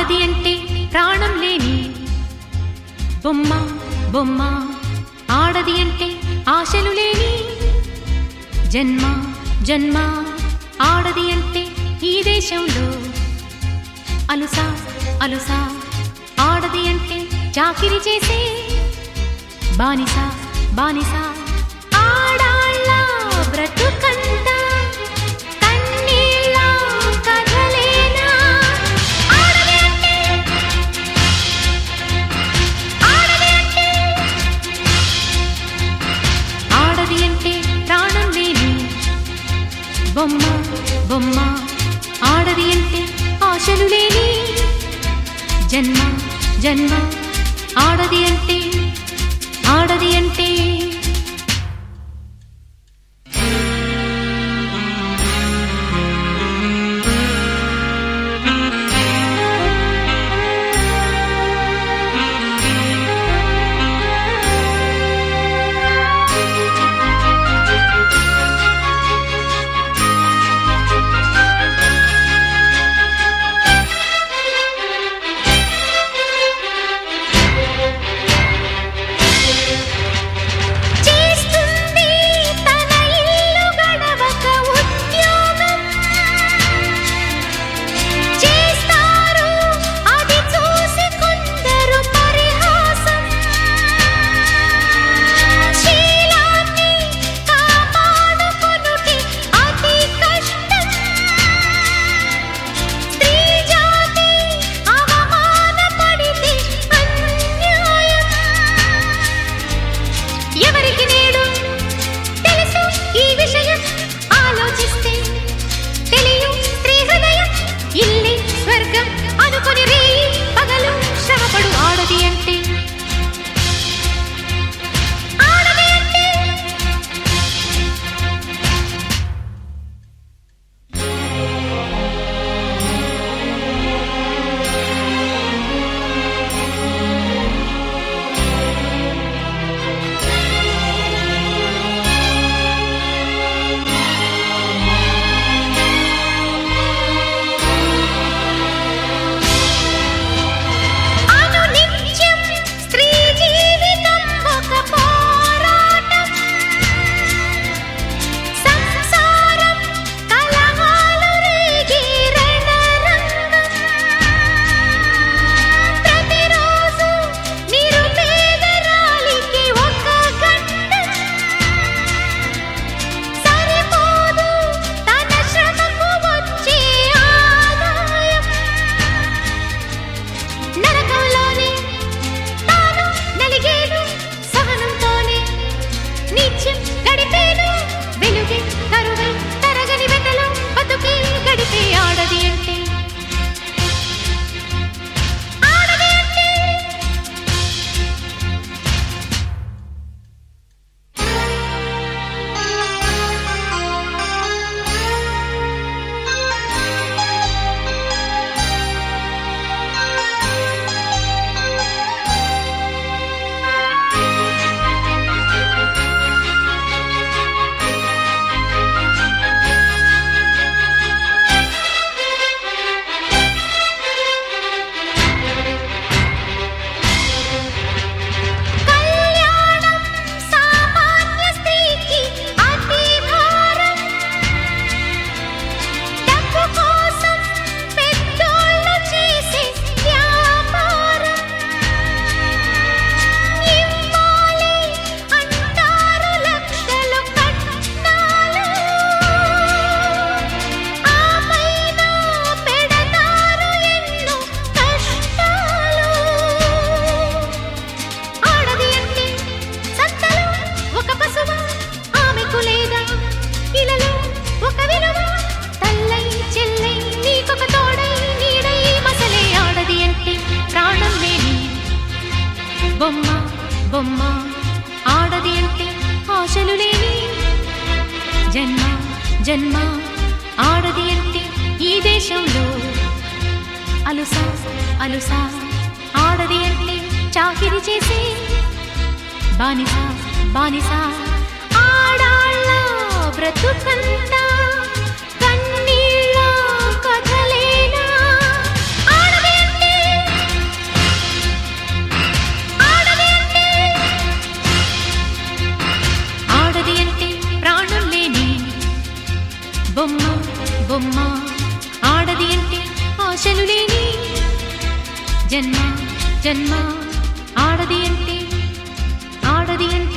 ఆడది అంటే ప్రాణం లేని బొమ్మ బొమ్మ ఆడది అంటే ఆశలు లేని జన్మ జన్మ ఆడది అంటే ఈ దేశంలో అలుసా అలుసా ఆడది అంటే చాకిరి చేసే బానిస బానిస ఆడాళ్ళ బ్రతుకంతా కన్నీళ్ళ కథలేనా ఆడది అంటే ఆడది అంటే ఆడది అంటే ప్రాణం లేని బొమ్మ బొమ్మ ఆడది అంటే ఆశలు లేని జన్మ జన్మ ఆడది అంటే ఆడది అంటే చేస్తుంది తన ఇల్లు గడవక ఉద్యోగం చేస్తారు అది చూసి కొందరు పరిహాసం శీలాన్ని కాపాడుకొనుటే అతి కష్టం స్త్రీ జాతి అవమానపడితే అన్యాయం ఎవరికి నేడు తెలుసు ఈ విషయం ఆలోచిస్తే తెలియు స్త్రీ హృదయం ఇల్లి స్వర్గం అనుకుని రే పగలు శ్రమపడు ఆడది అంటే ఆడది అంటే అనునిత్యం స్త్రీ జీవితం ఒక పోరాటం సంసారం కలహాలు రేగే రణరంగం ప్రతిరోజు నిరుపేదరాలికి ఒక గండం సరిపోదు తన శ్రమకు వచ్చే ఆదాయం నరకంలోనే తాను నలిగేను సహనంతోనే నిత్యం గడిపేను వెలుగే కరువై తరగని వెతలో బతుకే గడిపే ఆడది అంటే ఆడది అంటే కళ్యాణం సామాన్య స్త్రీకి అతి భారం డబ్బు కోసం పెద్దోళ్ళు చేసే వ్యాపారం ఇవ్వాలి అంటారు లక్షలు కట్నాలు ఆ పైన పెడతారు ఎన్నో కష్టాలు ఆడది అంటే సంతలో ఒక పశువు ఆమెకు లేదా ఇలలో ఒక విలువ తల్లై చెల్లై నీకొక తోడై నీడై మసలే ఆడది అంటే ప్రాణం లేని బొమ్మ బొమ్మ ఆడది అంటే ఆశలు లేని జన్మ జన్మ ఆడది అంటే ఈ దేశంలో అలుసా అలుసా ఆడది అంటే చాకిరి చేసే బానిస బానిస ఆడాళ్ళ బ్రతుకంతా కన్నీళ్ళ కథలేనా ఆడది అంటే అమ్మ బొమ్మ ఆడది అంటే ఆశలు లేని జన్మ జన్మ ఆడది అంటే ఆడది అంటే